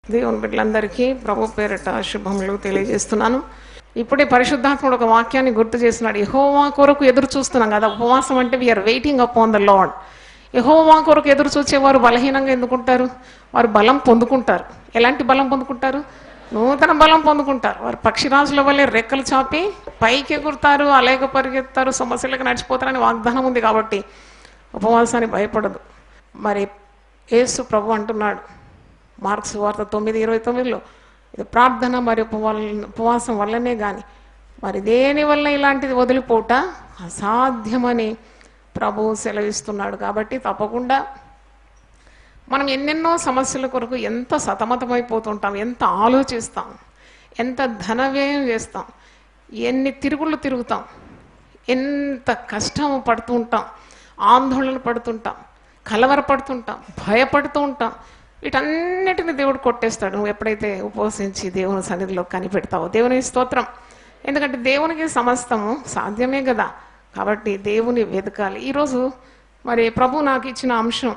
దేవుని బిడ్డలందరికీ ప్రభు పేరిట శుభములు తెలియజేస్తున్నాను ఇప్పుడే పరిశుద్ధాత్ముడు ఒక వాక్యాన్ని గుర్తు చేస్తున్నాడు యహోవా కొరకు ఎదురు చూస్తున్నాం కదా ఉపవాసం అంటే we are waiting upon the Lord యహోవా కొరకు ఎదురు చూచేవారు బలహీనంగా ఎందుకుంటారు వారు బలం పొందుకుంటారు ఎలాంటి బలం పొందుకుంటారు నూతన బలం పొందుకుంటారు వారు పక్షిరాజుల వల్లే రెక్కలు చాపి పైకి ఎగురుతారు అలాగ పరిగెత్తారు సమస్యలకు నడిచిపోతారని వాగ్దానం ఉంది కాబట్టి ఉపవాసానికి భయపడదు మరి యేసు ప్రభు అంటున్నాడు మార్క్స్ వార్త తొమ్మిది ఇరవై తొమ్మిదిలో ఇది ప్రార్థన మరి ఉపవాల ఉపవాసం వల్లనే కానీ మరి దేని వల్ల ఇలాంటిది వదిలిపోట అసాధ్యమని ప్రభువు సెలవిస్తున్నాడు కాబట్టి తప్పకుండా మనం ఎన్నెన్నో సమస్యల కొరకు ఎంత సతమతమైపోతుంటాం ఎంత ఆలోచిస్తాం ఎంత ధన వ్యయం చేస్తాం ఎన్ని తిరుగుళ్ళు తిరుగుతాం ఎంత కష్టం పడుతూ ఉంటాం ఆందోళన పడుతుంటాం కలవరపడుతుంటాం భయపడుతూ ఉంటాం వీటన్నిటిని దేవుడు కొట్టేస్తాడు నువ్వు ఎప్పుడైతే ఉపవసించి దేవుని సన్నిధిలో కనిపెడతావో దేవుని స్తోత్రం ఎందుకంటే దేవునికి సమస్తము సాధ్యమే కదా కాబట్టి దేవుని వెతకాలి ఈరోజు మరి ప్రభు నాకు ఇచ్చిన అంశం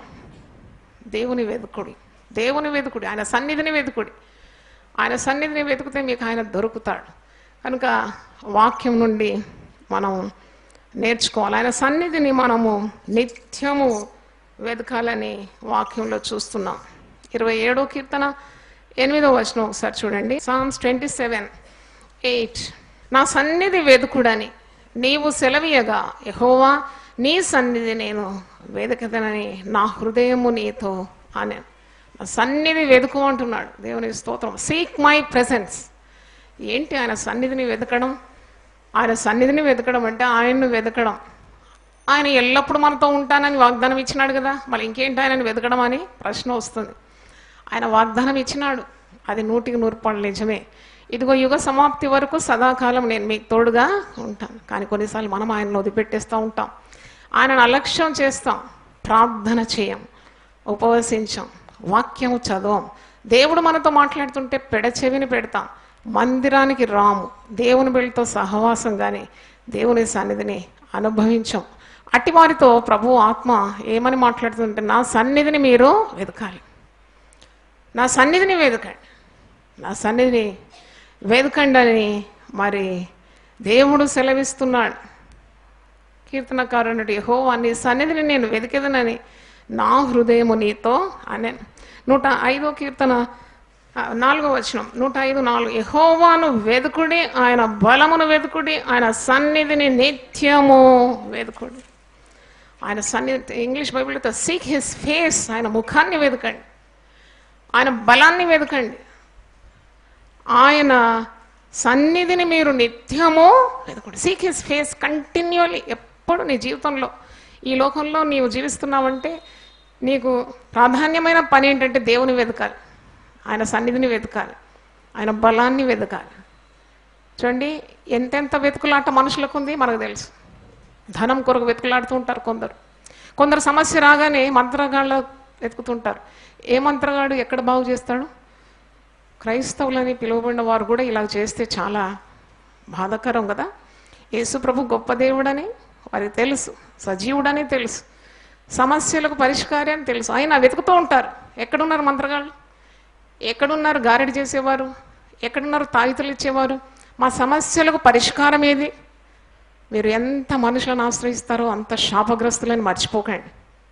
దేవుని వెతుకుడి దేవుని వెతుకుడి ఆయన సన్నిధిని వెతుకుడి ఆయన సన్నిధిని వెతుకుతే మీకు ఆయన దొరుకుతాడు కనుక వాక్యం నుండి మనం నేర్చుకోవాలి ఆయన సన్నిధిని మనము నిత్యము వెతకాలని వాక్యంలో చూస్తున్నాం ఇరవై ఏడో కీర్తన ఎనిమిదో వచనం ఒకసారి చూడండి సామ్స్ ట్వంటీ సెవెన్ ఎయిట్ నా సన్నిధి వెతుకుడని నీవు సెలవీయగా యహోవా నీ సన్నిధి నేను వెదకదనని నా హృదయము నీతో అని నా సన్నిధి వెతుకు అంటున్నాడు దేవుని స్తోత్రం సీక్ మై ప్రెసెన్స్ ఏంటి ఆయన సన్నిధిని వెతకడం ఆయన సన్నిధిని వెతకడం అంటే ఆయన్ను వెతకడం ఆయన ఎల్లప్పుడూ మనతో ఉంటానని వాగ్దానం ఇచ్చినాడు కదా మళ్ళీ ఇంకేంటి ఆయనని వెతకడం అని ప్రశ్న వస్తుంది ఆయన వాగ్దానం ఇచ్చినాడు అది నూటికి నూరు పళ్ళు నిజమే ఇదిగో యుగ సమాప్తి వరకు సదాకాలం నేను మీకు తోడుగా ఉంటాను కానీ కొన్నిసార్లు మనం ఆయనను వదిలిపెట్టేస్తూ ఉంటాం ఆయనను అలక్ష్యం చేస్తాం ప్రార్థన చేయం ఉపవసించాం వాక్యము చదవం దేవుడు మనతో మాట్లాడుతుంటే పెడచెవిని పెడతాం మందిరానికి రాము దేవుని బిళ్ళతో సహవాసం కానీ దేవుని సన్నిధిని అనుభవించాం అట్టి వారితో ప్రభు ఆత్మ ఏమని మాట్లాడుతుంటే నా సన్నిధిని మీరు వెతకాలి నా సన్నిధిని వెతకండి నా సన్నిధిని వెతకండి అని మరి దేవుడు సెలవిస్తున్నాడు కీర్తనకారునుడు హో నీ సన్నిధిని నేను వెతికెదనని నా హృదయము నీతో అనే నూట ఐదో కీర్తన ఆ, నాలుగో వచనం నూట ఐదు నాలుగు యహోవాను వెతుకుడి ఆయన బలమును వెతుకుడి ఆయన సన్నిధిని నిత్యము వెతుకుడి ఆయన సన్నిధి ఇంగ్లీష్ బైబిల్తో సీక్ హిస్ ఫేస్ ఆయన ముఖాన్ని వెతకండి ఆయన బలాన్ని వెతకండి ఆయన సన్నిధిని మీరు నిత్యము వెతకండి సీక్ హిస్ ఫేస్ కంటిన్యూలీ ఎప్పుడు నీ జీవితంలో ఈ లోకంలో నీవు జీవిస్తున్నావంటే నీకు ప్రాధాన్యమైన పని ఏంటంటే దేవుని వెతకాలి ఆయన సన్నిధిని వెతకాలి ఆయన బలాన్ని వెతకాలి చూడండి ఎంతెంత వెతుకులాట మనుషులకు ఉంది మనకు తెలుసు ధనం కొరకు వెతుకులాడుతూ ఉంటారు కొందరు కొందరు సమస్య రాగానే మంత్రగాళ్ళ వెతుకుతుంటారు ఏ మంత్రగాడు ఎక్కడ బాగు చేస్తాడు క్రైస్తవులని పిలువబడిన వారు కూడా ఇలా చేస్తే చాలా బాధాకరం కదా యేసు ప్రభు గొప్ప దేవుడని వారికి తెలుసు సజీవుడని తెలుసు సమస్యలకు పరిష్కారం అని తెలుసు ఆయన వెతుకుతూ ఉంటారు ఎక్కడున్నారు మంత్రగాళ్ళు ఎక్కడున్నారు గారెడి చేసేవారు ఎక్కడున్నారు తాగితులు ఇచ్చేవారు మా సమస్యలకు పరిష్కారం ఏది మీరు ఎంత మనుషులను ఆశ్రయిస్తారో అంత శాపగ్రస్తులని మర్చిపోకండి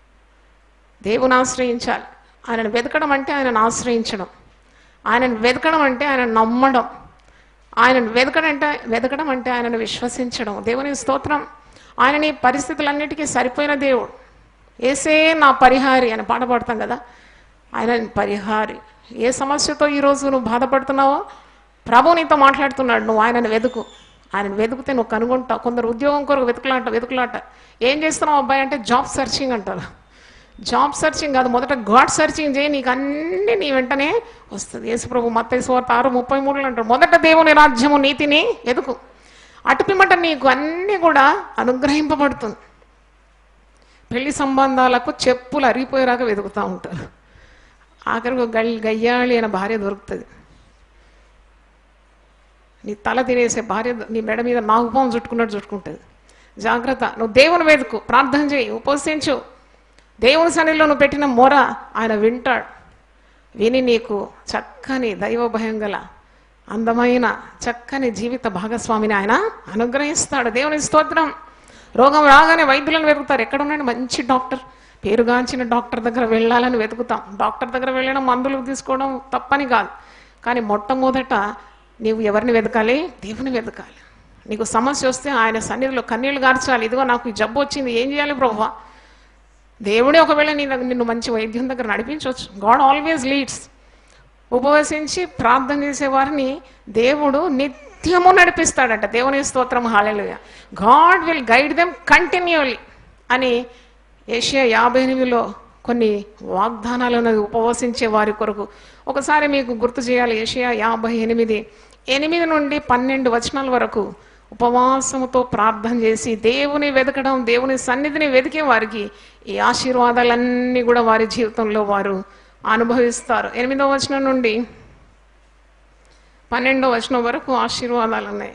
దేవుని ఆశ్రయించాలి ఆయనను వెతకడం అంటే ఆయనను ఆశ్రయించడం ఆయనను వెతకడం అంటే ఆయన నమ్మడం ఆయనను వెతకడం అంటే వెతకడం అంటే ఆయనను విశ్వసించడం దేవుని స్తోత్రం ఆయన నీ పరిస్థితులన్నిటికీ సరిపోయిన దేవుడు ఏసే నా పరిహారి అని పాట పాడతాం కదా ఆయన పరిహారి ఏ సమస్యతో ఈరోజు నువ్వు బాధపడుతున్నావో ప్రభు నీతో మాట్లాడుతున్నాడు నువ్వు ఆయనను వెతుకు ఆయనను వెతుకుతే నువ్వు కనుగొంటావు కొందరు ఉద్యోగం కొరకు వెతుకులాట వెతుకులాట ఏం చేస్తున్నావు అబ్బాయి అంటే జాబ్ సెర్చింగ్ అంటారు జాబ్ సెర్చింగ్ కాదు మొదట గాడ్ సెర్చింగ్ చేయి నీకు అన్ని నీ వెంటనే వస్తుంది యేసుప్రభు మత్తయి సువార్త ఆరు ముప్పై మూడులో అంటారు మొదట దేవుని రాజ్యము నీతిని ఎదుకు అటుపిమ్మట నీకు అన్నీ కూడా అనుగ్రహింపబడుతుంది పెళ్లి సంబంధాలకు చెప్పులు అరిగిపోయేలాగా వెతుకుతూ ఉంటారు ఆఖరికి ఒక గల్ గయ్యాళి అనే భార్య దొరుకుతుంది నీ తల తినేసే భార్య నీ మెడ మీద నాగుపాము చుట్టుకున్నట్టు చుట్టుకుంటుంది జాగ్రత్త నువ్వు దేవుని వెతుకు ప్రార్థన చేయి ఉపవసించు దేవుని సన్నిధిలో నువ్వు పెట్టిన మొర ఆయన వింటాడు విని నీకు చక్కని దైవ భయం గల అందమైన చక్కని జీవిత భాగస్వామిని ఆయన అనుగ్రహిస్తాడు దేవుని స్తోత్రం రోగం రాగానే వైద్యులను వెతుకుతారు ఎక్కడ ఉన్నాడు మంచి డాక్టర్ పేరుగాంచిన డాక్టర్ దగ్గర వెళ్ళాలని వెతుకుతాం డాక్టర్ దగ్గర వెళ్ళడం మందులు తీసుకోవడం తప్పని కాదు కానీ మొట్టమొదట నీవు ఎవరిని వెతకాలి దేవుని వెతకాలి నీకు సమస్య వస్తే ఆయన సన్నిధిలో కన్నీళ్లు గార్చాలి ఇదిగో నాకు ఈ జబ్బు వచ్చింది ఏం చేయాలి ప్రభువా దేవుడే ఒకవేళ నీ దగ్గర నిన్ను మంచి వైద్యం దగ్గర నడిపించవచ్చు గాడ్ ఆల్వేస్ లీడ్స్ ఉపవసించి ప్రార్థన చేసే వారిని దేవుడు నిత్యము నడిపిస్తాడంట దేవుని స్తోత్రం హాలెలుయ God will guide them continuously అని ఏషియా యాభై ఎనిమిదిలో కొన్ని వాగ్దానాలు ఉన్నది ఉపవసించే వారి కొరకు ఒకసారి మీకు గుర్తు చేయాలి ఏషియా యాభై ఎనిమిది ఎనిమిది నుండి పన్నెండు వచనాల వరకు ఉపవాసముతో ప్రార్థన చేసి దేవుని వెతకడం దేవుని సన్నిధిని వెతికే వారికి ఈ ఆశీర్వాదాలన్నీ కూడా వారి జీవితంలో వారు అనుభవిస్తారు ఎనిమిదో వచనం నుండి పన్నెండో వచనం వరకు ఆశీర్వాదాలు ఉన్నాయి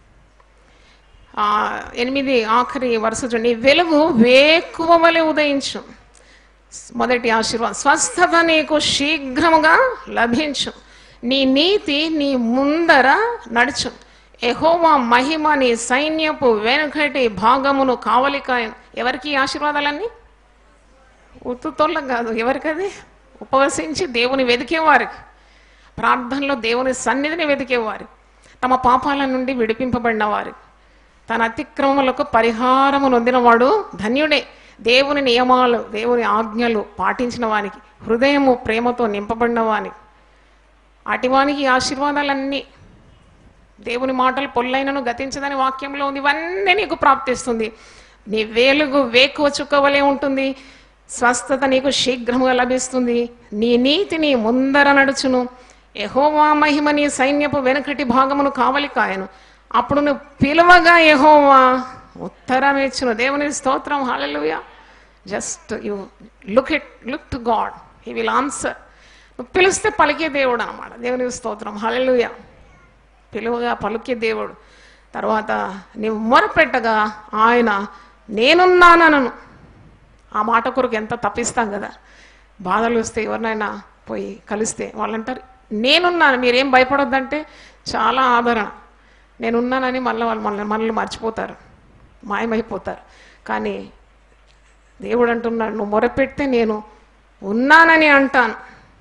ఆ, ఎనిమిది ఆఖరి వరుస చూడండి వెలుగు వేకువ వలె ఉదయించు మొదటి ఆశీర్వాదం స్వస్థత నీకు శీఘ్రముగా లభించు నీ నీతి నీ ముందర నడుచు ఎహోవా మహిమ నీ సైన్యపు వెనుకటి భాగమును కావలికాయను ఎవరికి ఈ ఆశీర్వాదాలన్నీ ఉత్తుతోళ్ళం కాదు ఎవరికది ఉపవసించి దేవుని వెతికేవారికి ప్రార్థనలో దేవుని సన్నిధిని వెతికేవారు తమ పాపాల నుండి విడిపింపబడిన వారు తన అతిక్రమములకు పరిహారము నొందినవాడు ధన్యుడే దేవుని నియమాలు దేవుని ఆజ్ఞలు పాటించిన వానికి హృదయము ప్రేమతో నింపబడిన వాని అటివానికి ఈ ఆశీర్వాదాలన్నీ దేవుని మాటలు పొల్లైనను గతించదని వాక్యంలో ఉంది ఇవన్నీ నీకు ప్రాప్తిస్తుంది నీ వేలుగు వేకువ చుక్కవలే ఉంటుంది స్వస్థత నీకు శీఘ్రముగా లభిస్తుంది నీ నీతి నీ ముందర నడుచును యెహోవా మహిమ నీ సైన్యపు వెనుకటి భాగమును కావలి కాయను అప్పుడు నువ్వు పిలువగా యెహోవా ఉత్తరం ఇచ్చును దేవుని స్తోత్రం హల్లెలూయా just you look it look to God he will answer నువ్వు పిలిస్తే పలికే దేవుడు అనమాట దేవుని స్తోత్రం హల్లెలూయా పిలువగా పలుకే దేవుడు తర్వాత నీవు మొరపెట్టగా ఆయన నేనున్నానను ఆ మాట కొరకు ఎంత తప్పిస్తాం కదా బాధలు వస్తే ఎవరినైనా పోయి కలిస్తే వాళ్ళు అంటారు నేనున్నాను మీరేం భయపడొద్దంటే చాలా ఆదరణ నేనున్నానని మళ్ళీ వాళ్ళు మనల్ని మనల్ని మర్చిపోతారు మాయమైపోతారు కానీ దేవుడు అంటున్నాడు నువ్వు మొరపెడితే నేను ఉన్నానని అంటాను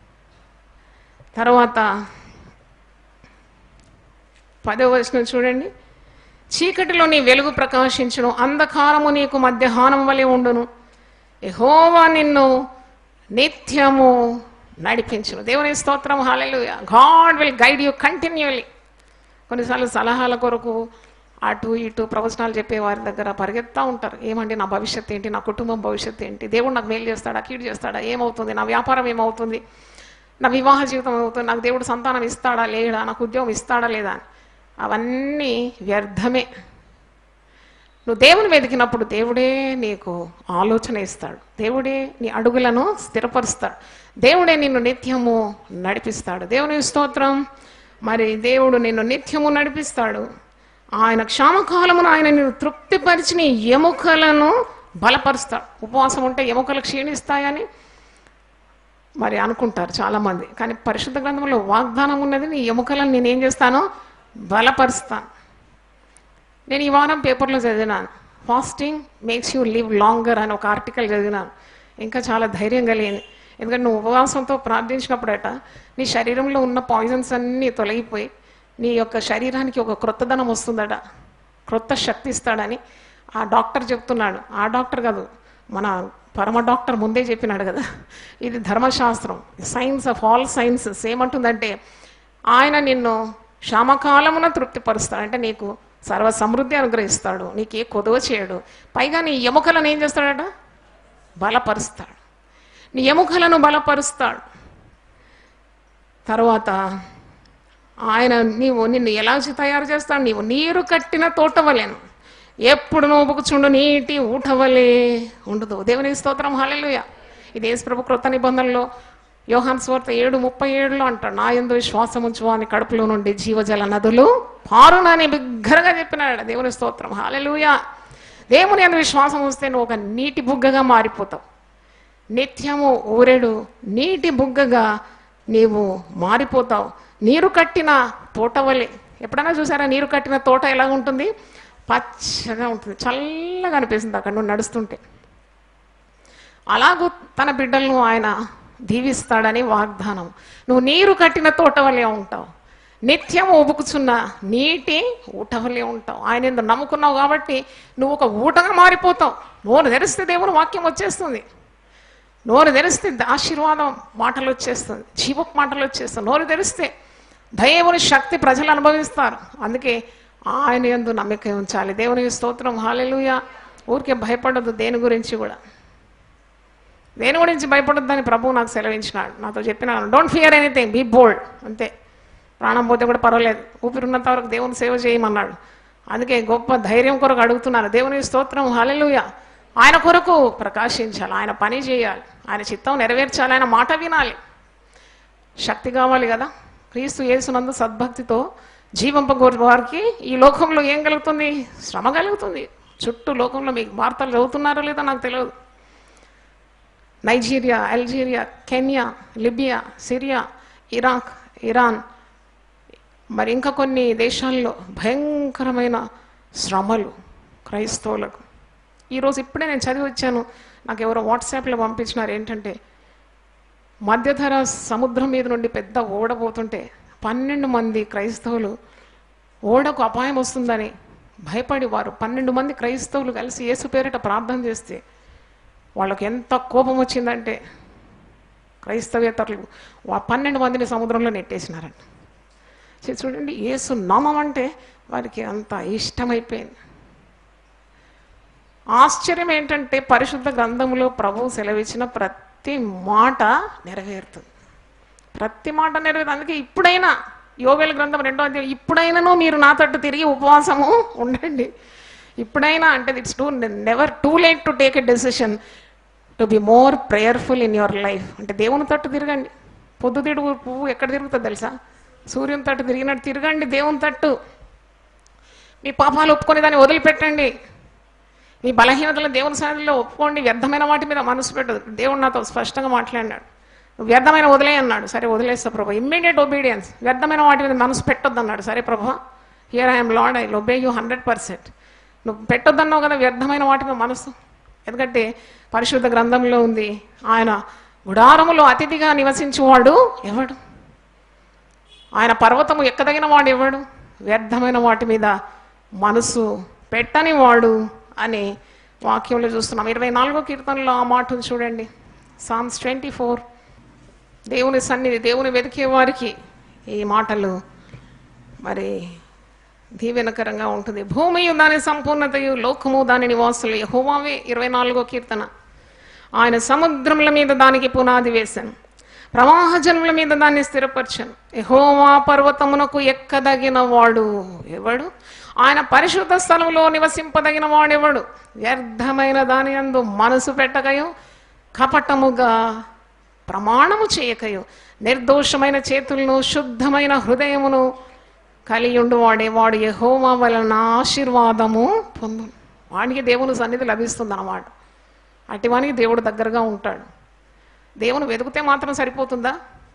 తర్వాత పదో వచనం చూడండి చీకటిలో నీ వెలుగు ప్రకాశించును అంధకారము నీకు మధ్యాహ్నం వలె ఉండును యెహోవా నిన్ను నిత్యము నడిపించును దేవుని స్తోత్రం హాలెలూయా God will guide you continuously కొన్నిసార్లు సలహాల కొరకు అటు ఇటు ప్రవచనాలు చెప్పే వారి దగ్గర పరిగెత్తా ఉంటారు ఏమండి నా భవిష్యత్తు ఏంటి నా కుటుంబం భవిష్యత్తు ఏంటి దేవుడు నాకు మేలు చేస్తాడా కీడు చేస్తాడా ఏమవుతుంది నా వ్యాపారం ఏమవుతుంది నా వివాహ జీవితం ఏమవుతుంది నాకు దేవుడు సంతానం ఇస్తాడా లేడా నాకు ఉద్యోగం ఇస్తాడా లేదా అని అవన్నీ వ్యర్థమే నువ్వు దేవుని వెతికినప్పుడు దేవుడే నీకు ఆలోచన ఇస్తాడు దేవుడే నీ అడుగులను స్థిరపరుస్తాడు దేవుడే నిన్ను నిత్యము నడిపిస్తాడు దేవుని స్తోత్రం మరి దేవుడు నిన్ను నిత్యము నడిపిస్తాడు ఆయన క్షామకాలమును ఆయన నిన్ను తృప్తిపరిచి నీ ఎముకలను బలపరుస్తాడు ఉపవాసం ఉంటే ఎముకలు క్షీణిస్తాయని మరి అనుకుంటారు చాలామంది కానీ పరిశుద్ధ గ్రంథంలో వాగ్దానం ఉన్నది నీ ఎముకలను నేనేం చేస్తాను బలపరుస్తాను నేను ఈ వారం పేపర్లో చదివినాను fasting makes you live longer అని ఒక ఆర్టికల్ చదివినాను ఇంకా చాలా ధైర్యం కలిగింది ఎందుకంటే నువ్వు ఉపవాసంతో ప్రార్థించినప్పుడట నీ శరీరంలో ఉన్న పాయిజన్స్ అన్నీ తొలగిపోయి నీ యొక్క శరీరానికి ఒక క్రొత్తదనం వస్తుందట క్రొత్త శక్తి ఇస్తాడని ఆ డాక్టర్ చెప్తున్నాడు ఆ డాక్టర్ కాదు మన పరమ డాక్టర్ ముందే చెప్పినాడు కదా ఇది ధర్మశాస్త్రం సైన్స్ ఆఫ్ ఆల్ సైన్సెస్ ఏమంటుందంటే ఆయన నిన్ను క్షామకాలమున తృప్తిపరుస్తాడు అంటే నీకు సర్వ సమృద్ధి అనుగ్రహిస్తాడు నీకు ఏ కొదవ చేయడు పైగా నీ ఎముకలను ఏం చేస్తాడట బలపరుస్తాడు నీ ఎముకలను బలపరుస్తాడు తర్వాత ఆయన నీవు నిన్ను ఎలా తయారు చేస్తాడు నీవు నీరు కట్టిన తోటవలేను ఎప్పుడు నోపుకుచుండు నీటి ఊటవలే ఉండదు దేవుని స్తోత్రం హల్లెలూయా ఇది యేసు ప్రభు క్రొత్త నిబంధనలో యోహాన్ స్వార్త ఏడు ముప్పై ఏడులో అంటాడు నా ఎందు విశ్వాసం ఉంచు అని కడుపులో నుండి జీవజల నదులు పారునని బిగ్గరగా చెప్పినాడు దేవుని స్తోత్రం హాలెలూయా దేవుని అందు విశ్వాసం ఉంచితే నువ్వు ఒక నీటి బుగ్గగా మారిపోతావు నిత్యము ఊరెడు నీటి బుగ్గగా నీవు మారిపోతావు నీరు కట్టిన తోట వలె ఎప్పుడైనా చూసారా నీరు కట్టిన తోట ఎలా ఉంటుంది పచ్చగా ఉంటుంది చల్లగా అనిపిస్తుంది అక్కడ నువ్వు నడుస్తుంటే అలాగూ తన బిడ్డలను ఆయన దీవిస్తాడని వాగ్దానం నువ్వు నీరు కట్టిన తోట వలె ఉంటావు నిత్యం ఉబుకుచున్న నీటి ఊట వలె ఉంటావు ఆయన ఎందుకు నమ్ముకున్నావు కాబట్టి నువ్వు ఒక ఊటగా మారిపోతావు నోరు తెరిస్తే దేవుని వాక్యం వచ్చేస్తుంది నోరు తెరిస్తే ఆశీర్వాదం మాటలు వచ్చేస్తుంది జీవపు మాటలు వచ్చేస్తుంది నోరు తెరిస్తే దేవుని శక్తి ప్రజలు అనుభవిస్తారు అందుకే ఆయన ఎందు నమ్మిక ఉంచాలి దేవుని స్తోత్రం హాలెలుయ ఊరికే భయపడదు దేని గురించి కూడా దేని గురించి భయపడొద్దని ప్రభువు నాకు సెలవించినాడు నాతో చెప్పినాడు don't fear anything be bold అంతే ప్రాణం పోతే కూడా పర్వాలేదు ఊపిరిన్నంత వరకు దేవుని సేవ చేయమన్నాడు అందుకే గొప్ప ధైర్యం కొరకు అడుగుతున్నాను దేవుని స్తోత్రం హల్లెలూయా ఆయన కొరకు ప్రకాశించాలి ఆయన పని చేయాలి ఆయన చిత్తం నెరవేర్చాలి ఆయన మాట వినాలి శక్తి కావాలి కదా క్రీస్తు యేసునందు సద్భక్తితో జీవంపగోరు వారికి ఈ లోకంలో ఏం కలుగుతుంది శ్రమ కలుగుతుంది చుట్టూ లోకంలో మీకు వార్తలు చదువుతున్నారో లేదో నాకు తెలియదు Nigeria Algeria Kenya Libya Syria Iraq Iran మరి ఇంకా కొన్ని దేశాల్లో భయంకరమైన శ్రమలు క్రైస్తవులకు ఈరోజు ఇప్పుడే నేను చదివి వచ్చాను నాకు ఎవరో వాట్సాప్లో పంపించినారు ఏంటంటే మధ్యధర సముద్రం మీద నుండి పెద్ద ఓడ పోతుంటే పన్నెండు మంది క్రైస్తవులు ఓడకు అపాయం వస్తుందని భయపడి వారు పన్నెండు మంది క్రైస్తవులు కలిసి యేసు పేరిట ప్రార్థన చేస్తే వాళ్ళకి ఎంత కోపం వచ్చిందంటే క్రైస్తవేతరులు వా పన్నెండు మందిని సముద్రంలో నెట్టేసినారంట చూ- చూడండి యేసు నామం అంటే వారికి అంత ఇష్టమైపోయింది ఆశ్చర్యం ఏంటంటే పరిశుద్ధ గ్రంథంలో ప్రభువు సెలవిచ్చిన ప్రతి మాట నెరవేరుతుంది ప్రతి మాట నెరవేరు అందుకే ఇప్పుడైనా యోవేల గ్రంథం రెండో అధ్యాయం ఇప్పుడైనాను మీరు నా తట్టు తిరిగి ఉపవాసము ఉండండి ఇప్పుడైనా అంటే it's too never too late to take a decision to be more prayerful in your life అంటే దేవుని తట్టు తిరగండి పొద్దుతిడుగు పువ్వు ఎక్కడ తిరుగుతుంది తెలుసా సూర్యుని తట్టు తిరిగినట్టు తిరగండి దేవుని తట్టు మీ పాపాలు ఒప్పుకొని దాన్ని వదిలిపెట్టండి మీ బలహీనతలను దేవుని సన్నిధిలో ఒప్పుకోండి వ్యర్థమైన వాటి మీద మనసు పెట్టదు దేవుడు నాతో స్పష్టంగా మాట్లాడినాడు నువ్వు వ్యర్థమైన వదిలే అన్నాడు సరే వదిలేస్తా ప్రభా ఇమ్మీడియట్ ఒబీడియన్స్ వ్యర్థమైన వాటి మీద మనసు పెట్టొద్దు అన్నాడు సరే ప్రభా here I'm Lord I obey you hundred percent నువ్వు పెట్టొద్దన్నావు కదా వ్యర్థమైన వాటి మీద మనసు ఎందుకంటే పరిశుద్ధ గ్రంథంలో ఉంది ఆయన గుడారములో అతిథిగా నివసించువాడు ఎవడు ఆయన పర్వతము ఎక్కదగిన వాడు ఎవడు వ్యర్థమైన వాటి మీద మనసు పెట్టని వాడు అని వాక్యంలో చూస్తున్నాం ఇరవై నాలుగో కీర్తనలో ఆ మాట ఉంది చూడండి సామ్స్ ట్వంటీ ఫోర్ దేవుని సన్నిధి దేవుని వెతికే వారికి ఈ మాటలు మరి దీవెనకరంగా ఉంటుంది భూమియు దాని సంపూర్ణతయు లోకము దాని నివాసులు యెహోవావే ఇరవై నాలుగో కీర్తన ఆయన సముద్రముల మీద దానికి పునాది వేశాను ప్రవాహ జనుల మీద దాన్ని స్థిరపరచాను యెహోవా పర్వతమునకు ఎక్కదగిన వాడు ఎవడు ఆయన పరిశుద్ధ స్థలంలో నివసింపదగిన వాడెవడు వ్యర్థమైన దాని అందు మనసు పెట్టకయు కపటముగా ప్రమాణము చేయకయు నిర్దోషమైన చేతులను శుద్ధమైన హృదయమును కలియుండు వాడే వాడు యెహోవా వలన ఆశీర్వాదము పొందు వాడికి దేవుని సన్నిధి లభిస్తుంది అన్నమాట అటివానికి దేవుడు దగ్గరగా ఉంటాడు దేవుని వెతికితే మాత్రం సరిపోతుందా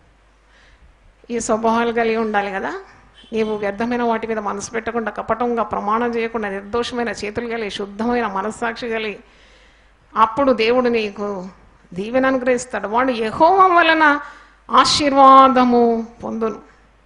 ఈ స్వభావాలు కలిగి ఉండాలి కదా నీవు వ్యర్థమైన వాటి మీద మనసు పెట్టకుండా కపటంగా ప్రమాణం చేయకుండా నిర్దోషమైన చేతులు కలిగి శుద్ధమైన మనస్సాక్షి కలిగి అప్పుడు దేవుడు నీకు దీవెన అనుగ్రహిస్తాడు వాడు యెహోవా వలన ఆశీర్వాదము పొందును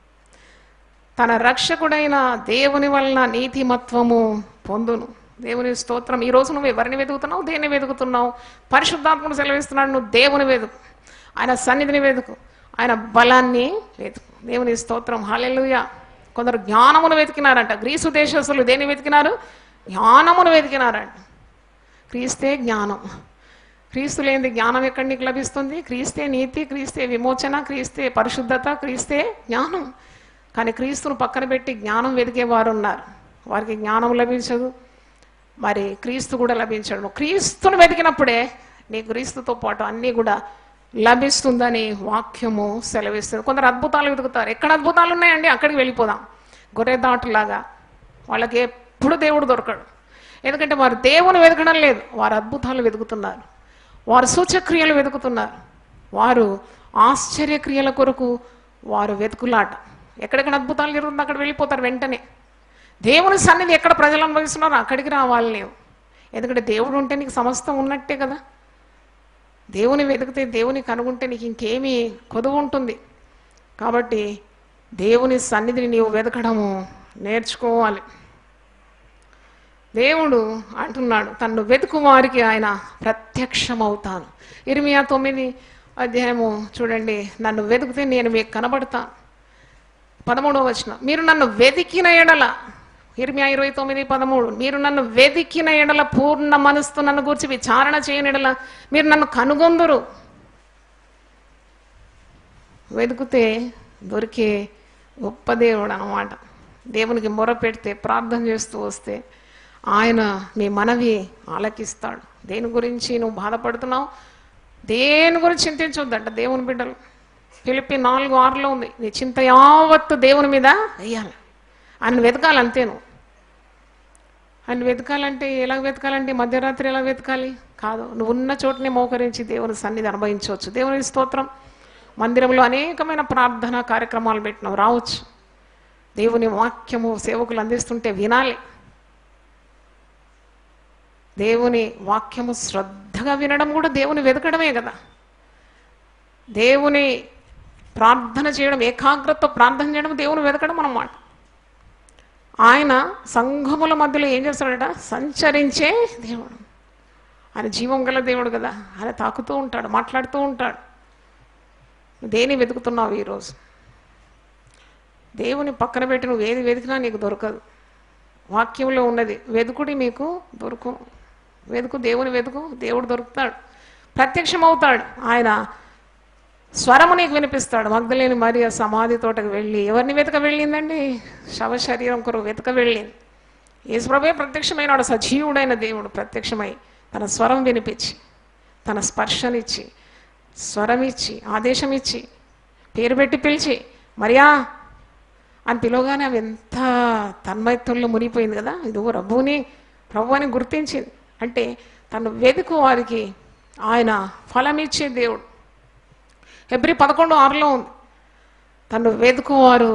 తన రక్షకుడైన దేవుని వలన నీతిమత్వము పొందును దేవుని స్తోత్రం ఈ రోజు నువ్వు ఎవరిని వెతుకుతున్నావు దేన్ని వెతుకుతున్నావు పరిశుద్ధాత్మను సెలవిస్తున్నాడు నువ్వు దేవుని వెతుకు ఆయన సన్నిధిని వెతుకు ఆయన బలాన్ని వెతుకు దేవుని స్తోత్రం హాలెలుయ కొందరు జ్ఞానమును వెతికినారంట గ్రీసు దేశస్తులు దేన్ని వెతికినారు జ్ఞానమును వెతికినారంట క్రీస్తే జ్ఞానం క్రీస్తు లేనిది జ్ఞానం ఎక్కడి నీకు లభిస్తుంది క్రీస్తే నీతి క్రీస్తే విమోచన క్రీస్తే పరిశుద్ధత క్రీస్తే జ్ఞానం కానీ క్రీస్తును పక్కన పెట్టి జ్ఞానం వెతికేవారు ఉన్నారు వారికి జ్ఞానం లభించదు మరి క్రీస్తు కూడా లభించడు క్రీస్తును వెతికినప్పుడే నీ క్రీస్తుతో పాటు అన్నీ కూడా లభిస్తుందని వాక్యము సెలవిస్తుంది కొందరు అద్భుతాలు వెతుకుతారు ఎక్కడ అద్భుతాలు ఉన్నాయండి అక్కడికి వెళ్ళిపోదాం గొర్రె దాటులాగా వాళ్ళకి ఎప్పుడు దేవుడు దొరకడు ఎందుకంటే వారు దేవుని వెతకడం లేదు వారు అద్భుతాలు వెతుకుతున్నారు వారు సూచక్రియలు వెతుకుతున్నారు వారు ఆశ్చర్యక్రియల కొరకు వారు వెతుకులాట ఎక్కడెక్కడ అద్భుతాలు జరుగుతుందో అక్కడ వెళ్ళిపోతారు వెంటనే దేవుని సన్నిధి ఎక్కడ ప్రజలు అనుభవిస్తున్నారో అక్కడికి రావాలి లేవు ఎందుకంటే దేవుడు ఉంటే నీకు సమస్తం ఉన్నట్టే కదా దేవుని వెతికితే దేవుని కనుగొంటే నీకు ఇంకేమీ కొదువు ఉంటుంది కాబట్టి దేవుని సన్నిధిని నీవు వెతకడము నేర్చుకోవాలి దేవుడు అంటున్నాడు తన్ను వెతుకు వారికి ఆయన ప్రత్యక్షమవుతాను ఇరిమియా తొమ్మిది అధ్యాయము చూడండి నన్ను వెతికితే నేను మీకు కనబడతాను పదమూడవ వచనం మీరు నన్ను వెతికిన ఎడల ఇరిమియా ఇరవై తొమ్మిది పదమూడు మీరు నన్ను వెతికిన ఎడల పూర్ణ మనస్సు నన్ను గురించి విచారణ చేయని ఎడల మీరు నన్ను కనుగొందురు వెతికితే దొరికే గొప్ప దేవుడు అన్నమాట దేవునికి మొర పెడితే ప్రార్థన చేస్తూ వస్తే ఆయన మీ మనవి ఆలకిస్తాడు దేని గురించి నువ్వు బాధపడుతున్నావు దేని గురించి చింతించొద్దంట దేవుని బిడ్డలు పిలిపి నాలుగు ఆరులో ఉంది నీ చింత యావత్తు దేవుని మీద వెయ్యాలి ఆయన వెతకాలి అంతే నువ్వు ఆయన వెతకాలంటే ఎలా వెతకాలంటే మధ్యరాత్రి ఎలా వెతకాలి కాదు నువ్వు ఉన్న చోటనే మోకరించి దేవుని సన్నిధి అనుభవించవచ్చు దేవుని స్తోత్రం మందిరంలో అనేకమైన ప్రార్థన కార్యక్రమాలు పెట్టినావు రావచ్చు దేవుని వాక్యము సేవకులు అందిస్తుంటే వినాలి దేవుని వాక్యము శ్రద్ధగా వినడం కూడా దేవుని వెతకడమే కదా దేవుని ప్రార్థన చేయడం ఏకాగ్రత ప్రార్థన చేయడం దేవుని వెతకడం అన్నమాట ఆయన సంఘముల మధ్యలో ఏం చేస్తాడట సంచరించే దేవుడు ఆయన జీవం గల దేవుడు కదా ఆయన తాకుతూ ఉంటాడు మాట్లాడుతూ ఉంటాడు దేని వెతుకుతున్నావు ఈరోజు దేవుని పక్కన పెట్టి నువ్వు ఏది వెతికినా నీకు దొరకదు వాక్యంలో ఉన్నది వెతుకుడి మీకు దొరుకు వెతుకు దేవుని వెతుకు దేవుడు దొరుకుతాడు ప్రత్యక్షమవుతాడు ఆయన స్వరము నీకు వినిపిస్తాడు మగ్ధలేని మరి ఆ సమాధి తోటకు వెళ్ళి ఎవరిని వెతక వెళ్ళిందండి శవ శరీరం కొరకు వెతక వెళ్ళింది యేసుప్రభే ప్రత్యక్షమైనాడు సజీవుడైన దేవుడు ప్రత్యక్షమై తన స్వరం వినిపించి తన స్పర్శనిచ్చి స్వరమిచ్చి ఆదేశమిచ్చి పేరు పెట్టి పిలిచి మరియా అని పిలవగానే అవి ఎంత తన్మయత్వంలో మునిగిపోయింది కదా ఇదిగో రబ్బుని ప్రభు అని గుర్తించింది అంటే తను వెతుకు వారికి ఆయన ఫలమిచ్చే దేవుడు ఎబ్రి పదకొండు ఆరులో ఉంది తను వెతుకువారు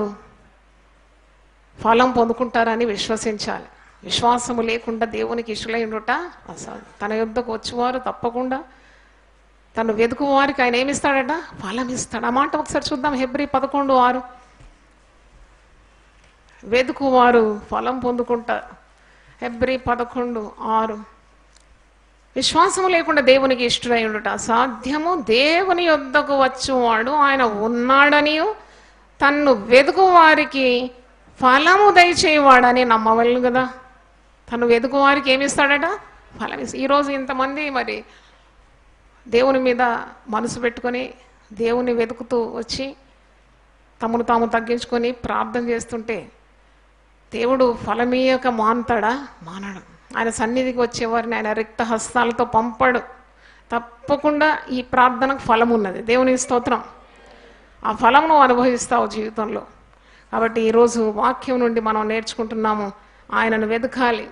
ఫలం పొందుకుంటారని విశ్వసించాలి విశ్వాసము లేకుండా దేవునికి ఇష్టలై ఉండుట అసలు తన యుద్ధకు వచ్చేవారు తప్పకుండా తను వెతుకు వారికి ఆయన ఏమిస్తాడట ఫలం ఇస్తాడు ఆ మాట ఒకసారి చూద్దాం హెబ్రి పదకొండు ఆరు వెతుకువారు ఫలం పొందుకుంటారు హెబ్రి పదకొండు ఆరు విశ్వాసము లేకుండా దేవునికి ఇష్టడై ఉండుట సాధ్యము దేవుని యొద్దకు వచ్చువాడు ఆయన ఉన్నాడనియు తన్ను వెతుకు వారికి ఫలము దయచేవాడని నమ్మవలను కదా తను వెతుకు వారికి ఏమిస్తాడట ఫలం ఇస్తా ఈరోజు ఇంతమంది మరి దేవుని మీద మనసు పెట్టుకొని దేవుని వెతుకుతూ వచ్చి తమను తాము తగ్గించుకొని ప్రార్థన చేస్తుంటే దేవుడు ఫలమీయక మాన్తాడా మానడు ఆయన సన్నిధికి వచ్చేవారిని ఆయన రిక్త హస్తాలతో పంపడు తప్పకుండా ఈ ప్రార్థనకు ఫలం ఉన్నది దేవుని స్తోత్రం ఆ ఫలం నువ్వు అనుభవిస్తావు జీవితంలో కాబట్టి ఈరోజు వాక్యం నుండి మనం నేర్చుకుంటున్నాము ఆయనను వెతకాలి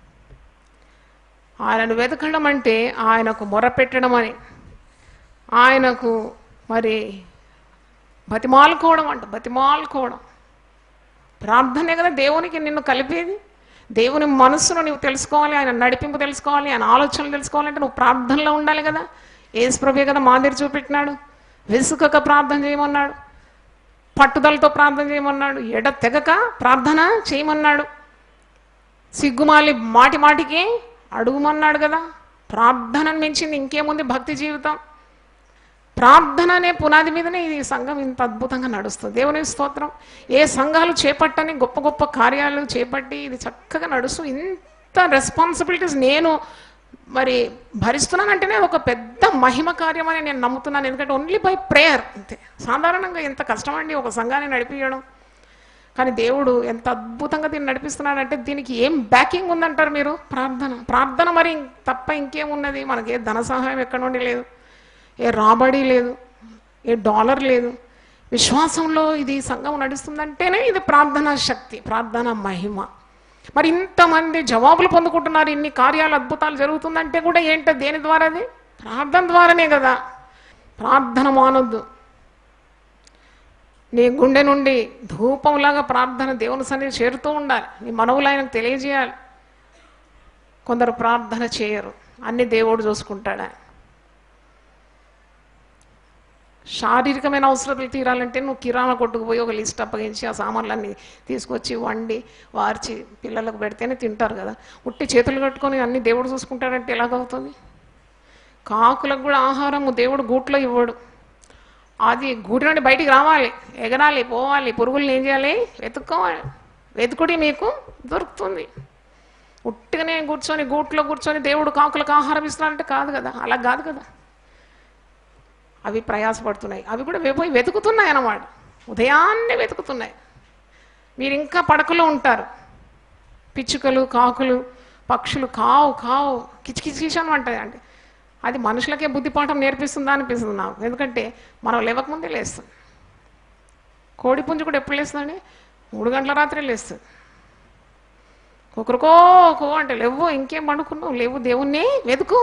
ఆయనను వెతకడం అంటే ఆయనకు మొరపెట్టడం అని ఆయనకు మరి బతిమాలుకోవడం అంట బతిమాలుకోవడం ప్రార్థనే కదా దేవునికి నిన్ను కలిపేది దేవుని మనస్సును నువ్వు తెలుసుకోవాలి ఆయన నడిపింపు తెలుసుకోవాలి ఆయన ఆలోచనలు తెలుసుకోవాలంటే నువ్వు ప్రార్థనలో ఉండాలి కదా ఏసుప్రభే కదా మాదిరి చూపెట్టినాడు వెసుకక ప్రార్థన చేయమన్నాడు పట్టుదలతో ప్రార్థన చేయమన్నాడు ఎడ తెగక ప్రార్థన చేయమన్నాడు సిగ్గుమాలి మాటి మాటికి అడుగుమన్నాడు కదా ప్రార్థనను మించింది ఇంకేముంది భక్తి జీవితం ప్రార్థన అనే పునాది మీదనే ఈ సంఘం ఇంత అద్భుతంగా నడుస్తుంది దేవుని స్తోత్రం ఏ సంఘాలు చేపట్టని గొప్ప గొప్ప కార్యాలు చేపట్టి ఇది చక్కగా నడుస్తూ ఇంత రెస్పాన్సిబిలిటీస్ నేను మరి భరిస్తున్నానంటేనే అది ఒక పెద్ద మహిమ కార్యం అని నేను నమ్ముతున్నాను ఎందుకంటే ఓన్లీ బై ప్రేయర్ అంతే సాధారణంగా ఎంత కష్టమండి ఒక సంఘాన్ని నడిపించడం కానీ దేవుడు ఎంత అద్భుతంగా దీన్ని నడిపిస్తున్నాడంటే దీనికి ఏం బ్యాకింగ్ ఉందంటారు మీరు ప్రార్థన ప్రార్థన మరి తప్ప ఇంకేమున్నది మనకి ఏ ధన సహాయం ఎక్కడ నుండి లేదు ఏ రాబడి లేదు ఏ డాలర్ లేదు విశ్వాసంలో ఇది సంఘం నడుస్తుందంటేనే ఇది ప్రార్థనా శక్తి ప్రార్థన మహిమ మరి ఇంతమంది జవాబులు పొందుకుంటున్నారు ఇన్ని కార్యాలు అద్భుతాలు జరుగుతుందంటే కూడా ఏంటో దేని ద్వారా అది ప్రార్థన ద్వారానే కదా ప్రార్థన మానొద్దు నీ గుండె నుండి ధూపంలాగా ప్రార్థన దేవుని సన్నిధి చేరుతూ ఉండాలి నీ మనవులు ఆయనకు తెలియజేయాలి కొందరు ప్రార్థన చేయరు అన్ని దేవుడు చూసుకుంటాడు ఆయన శారీరకమైన అవసరాలు తీరాలంటే నువ్వు కిరాణా కొట్టుకు పోయి ఒక లిస్ట్ అప్పగించి ఆ సామాన్లన్నీ తీసుకొచ్చి వండి వార్చి పిల్లలకు పెడితేనే తింటారు కదా ఉట్టి చేతులు కట్టుకొని అన్ని దేవుడు చూసుకుంటాడంటే ఎలాగవుతుంది కాకులకు కూడా ఆహారము దేవుడు గూట్లో ఇవ్వడు అది గూటి నుండి బయటికి రావాలి ఎగరాలి పోవాలి పురుగుల్ని ఏం చేయాలి వెతుక్కోవాలి వెతుకుడి మీకు దొరుకుతుంది ఉట్టిగానే కూర్చొని గూట్లో కూర్చొని దేవుడు కాకులకు ఆహారం ఇస్తున్నాడంటే కాదు కదా అలా కాదు కదా అవి ప్రయాసపడుతున్నాయి అవి కూడా వె- పోయి వెతుకుతున్నాయి అన్నమాట ఉదయాన్నే వెతుకుతున్నాయి మీరు ఇంకా పడకలో ఉంటారు పిచ్చుకలు కాకులు పక్షులు కావు కావు కిచకిచకిచ అని అంటాయి అంటే అది మనుషులకే బుద్ధిపాఠం నేర్పిస్తుందా అనిపిస్తుంది నాకు ఎందుకంటే మనం లేవకముందే లేస్తుంది కోడి పుంజు కూడా ఎప్పుడు లేస్తుందండి మూడు గంటల రాత్రి లేస్తుంది కుక్కరుకో కో అంటే లేవు ఇంకేం పండుకున్నావు లేవు దేవుణ్ణి వెతుకు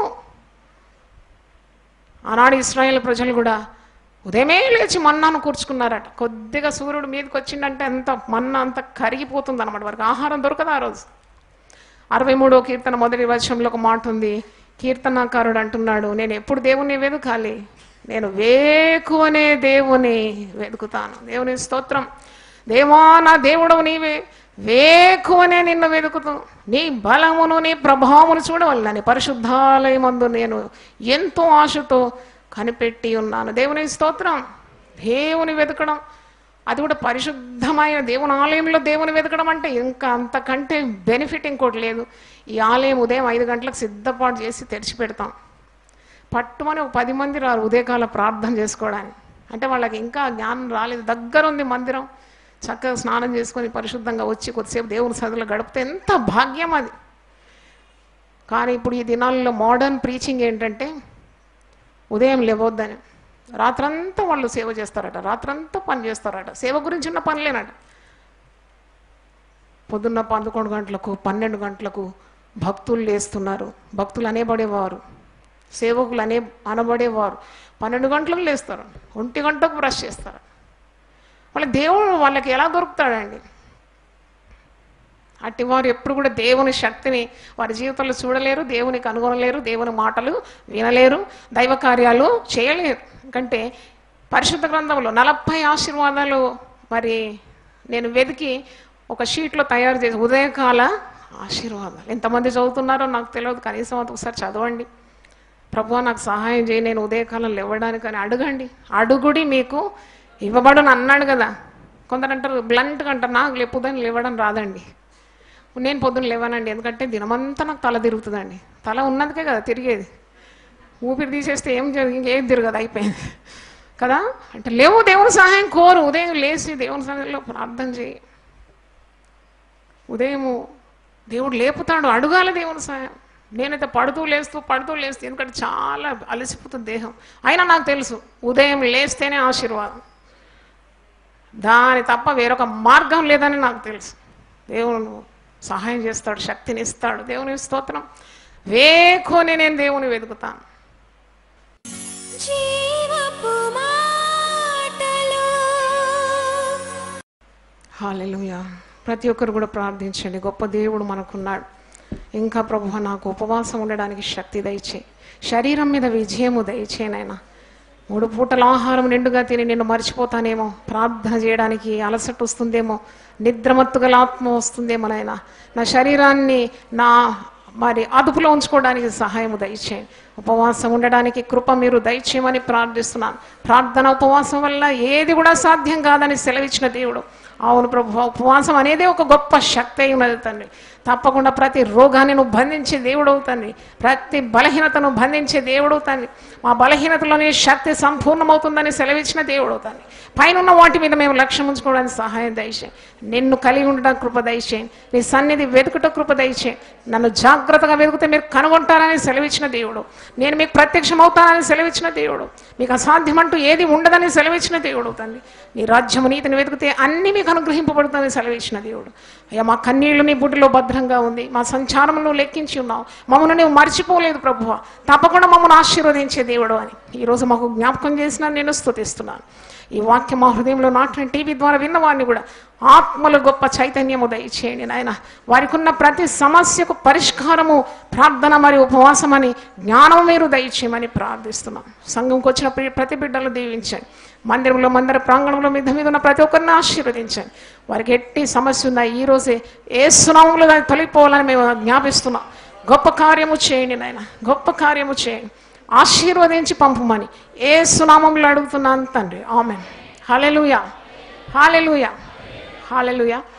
ఆనాడు ఇస్రాయేల్ ప్రజలు కూడా ఉదయమే లేచి మన్నాను కూర్చుకున్నారట కొద్దిగా సూర్యుడు మీదకి వచ్చిందంటే అంత మన్న అంత కరిగిపోతుంది అనమాట వారికి ఆహారం దొరకదు ఆ రోజు అరవై మూడో కీర్తన మొదటి వర్షంలో ఒక మాట ఉంది కీర్తనాకారుడు అంటున్నాడు నేను ఎప్పుడు దేవుణ్ణి వెతకాలి నేను వేకువనే దేవుని వెతుకుతాను దేవుని స్తోత్రం దేవా నా దేవుడవు నీవే వేకువనే నిన్ను వెతుకుతూ నీ బలమును నీ ప్రభావమును చూడవల్లని పరిశుద్ధాలయమందు నేను ఎంతో ఆశతో కనిపెట్టి ఉన్నాను దేవుని స్తోత్రం దేవుని వెతకడం అది కూడా పరిశుద్ధమైన దేవుని ఆలయంలో దేవుని వెతకడం అంటే ఇంకా అంతకంటే బెనిఫిట్ ఇంకోటి లేదు ఈ ఆలయం ఉదయం ఐదు గంటలకు సిద్ధపాటు చేసి తెరిచి పెడతాం పట్టుమని ఒక పది మంది రారు ఉదయకాల ప్రార్థన చేసుకోవడానికి అంటే వాళ్ళకి ఇంకా జ్ఞానం రాలేదు దగ్గర ఉంది మందిరం చక్కగా స్నానం చేసుకొని పరిశుద్ధంగా వచ్చి కొద్దిసేపు దేవుని సదులు గడిపితే ఎంత భాగ్యం అది కానీ ఇప్పుడు ఈ దినాల్లో మోడర్న్ ప్రీచింగ్ ఏంటంటే ఉదయం లేవద్దని రాత్రంతా వాళ్ళు సేవ చేస్తారట రాత్రంతా పని చేస్తారట సేవ గురించి ఉన్న పనిలేనట పొద్దున్న పదకొండు గంటలకు పన్నెండు గంటలకు భక్తులు లేస్తున్నారు భక్తులు అనేబడేవారు సేవకులు అనే అనబడేవారు పన్నెండు గంటలకు లేస్తారు ఒంటి గంటకు బ్రష్ చేస్తారు వాళ్ళ దేవుడు వాళ్ళకి ఎలా దొరుకుతాడండి అట్టి వారు ఎప్పుడు కూడా దేవుని శక్తిని వారి జీవితంలో చూడలేరు దేవుని కనుగొనలేరు దేవుని మాటలు వినలేరు దైవ కార్యాలు చేయలేరు ఎందుకంటే పరిశుద్ధ గ్రంథంలో నలభై ఆశీర్వాదాలు మరి నేను వెతికి ఒక షీట్లో తయారు చేసి ఉదయకాల ఆశీర్వాదాలు ఎంతమంది చదువుతున్నారో నాకు తెలియదు కనీసం అది ఒకసారి చదవండి ప్రభు నాకు సహాయం చేయి నేను ఉదయకాలం లేవడానికి అని అడగండి అడుగుడి మీకు ఇవ్వబడని అన్నాడు కదా కొందరు అంటారు బ్లంట్గా అంటారు నాకు లేపుదని లేవడం రాదండి నేను పొద్దున్న లేవానండి ఎందుకంటే దినమంతా నాకు తల తిరుగుతుందండి తల ఉన్నదికే కదా తిరిగేది ఊపిరి తీసేస్తే ఏం జరిగింది ఏం తిరగదు అయిపోయింది కదా అంటే లేవు దేవుని సహాయం కోరు ఉదయం లేచి దేవుని సన్నిధిలో ప్రార్థన చేయి ఉదయము దేవుడు లేపుతాడు అడుగాల దేవుని సహాయం నేనైతే పడుతూ లేస్తూ పడుతూ లేస్తూ ఎందుకంటే చాలా అలసిపోతుంది దేహం అయినా నాకు తెలుసు ఉదయం లేస్తేనే ఆశీర్వాదం దాని తప్ప వేరొక మార్గం లేదని నాకు తెలుసు దేవుడు సహాయం చేస్తాడు శక్తిని ఇస్తాడు దేవుని స్తోత్రం వేకోని నేను దేవుని వెతుకుతాను జీవపు మాటలు హాలెలుయా ప్రతి ఒక్కరు కూడా ప్రార్థించండి గొప్ప దేవుడు మనకున్నాడు ఇంకా ప్రభు నాకు ఉపవాసం ఉండడానికి శక్తి దయచే శరీరం మీద విజయము దయచేనైనా మూడు పూటల ఆహారం నిండుగా తిని నిన్ను మర్చిపోతానేమో ప్రార్థన చేయడానికి అలసట వస్తుందేమో నిద్రమత్తుగల ఆత్మ వస్తుందేమో నాయనా నా శరీరాన్ని నా మరి అదుపులో ఉంచుకోవడానికి సహాయము దయచేయండి ఉపవాసం ఉండడానికి కృప మీరు దయచేయమని ప్రార్థిస్తున్నాను ప్రార్థన ఉపవాసం వల్ల ఏది కూడా సాధ్యం కాదని సెలవిచ్చిన దేవుడు అవును ప్రభు ఉపవాసం అనేది ఒక గొప్ప శక్తి అయి ఉన్నది తండ్రి తప్పకుండా ప్రతి రోగాన్ని నువ్వు బంధించే దేవుడు అవుతుంది ప్రతి బలహీనతను బంధించే దేవుడు అవుతుంది మా బలహీనతలోని శక్తి సంపూర్ణమవుతుందని సెలవిచ్చిన దేవుడు అవుతుంది పైన ఉన్న వాటి మీద మేము లక్ష్యం ఉంచుకోవడానికి సహాయం దయచేయి నిన్ను కలిగి ఉండడానికి కృప దయచేయండి నీ సన్నిధి వెతుకుట కృప దయచేయండి నన్ను జాగ్రత్తగా వెతుకుతే మీరు కనుగొంటారని సెలవిచ్చిన దేవుడు నేను మీకు ప్రత్యక్షం అవుతానని సెలవిచ్చిన దేవుడు మీకు అసాధ్యమంటూ ఏది ఉండదని సెలవిచ్చిన దేవుడు తండ్రి నీ రాజ్యము నీతిని వెతికితే అన్ని మీకు అనుగ్రహింపబడుతుందని సెలవిచ్చిన దేవుడు అయ్యా మా కన్నీళ్లు నీ బుడ్డిలో భద్రంగా ఉంది మా సంచారం నువ్వు లెక్కించి ఉన్నావు మమ్మల్ని నువ్వు మర్చిపోలేదు ప్రభువ తప్పకుండా మమ్మల్ని ఆశీర్వదించే దేవుడు అని ఈరోజు మాకు జ్ఞాపకం చేసిన నేను స్తుతిస్తున్నాను ఈ వాక్యం మా హృదయంలో నాటిన టీవీ ద్వారా విన్నవాడిని కూడా ఆత్మలు గొప్ప చైతన్యము దయచేయండి నాయన వారికి ఉన్న ప్రతి సమస్యకు పరిష్కారము ప్రార్థన మరియు ఉపవాసం అని జ్ఞానం మీరు దయచేయమని ప్రార్థిస్తున్నాం సంఘంకి వచ్చిన ప్రి- ప్రతి బిడ్డలు దీవించండి మందిరంలో మందిర ప్రాంగణంలో మీద మీద ఉన్న ప్రతి ఒక్కరిని ఆశీర్వదించండి వారికి ఎట్టి సమస్య ఉందా ఈ రోజే ఏ సునాములు దాన్ని తొలగిపోవాలని మేము జ్ఞాపిస్తున్నాం గొప్ప కార్యము చేయండి నాయన గొప్ప కార్యము చేయండి ఆశీర్వదించి పంపమని ఏ సునామంలో అడుగుతున్నాను తండ్రి ఆమెన్ హాలెలుయా హాలెలుయా హాలెలుయా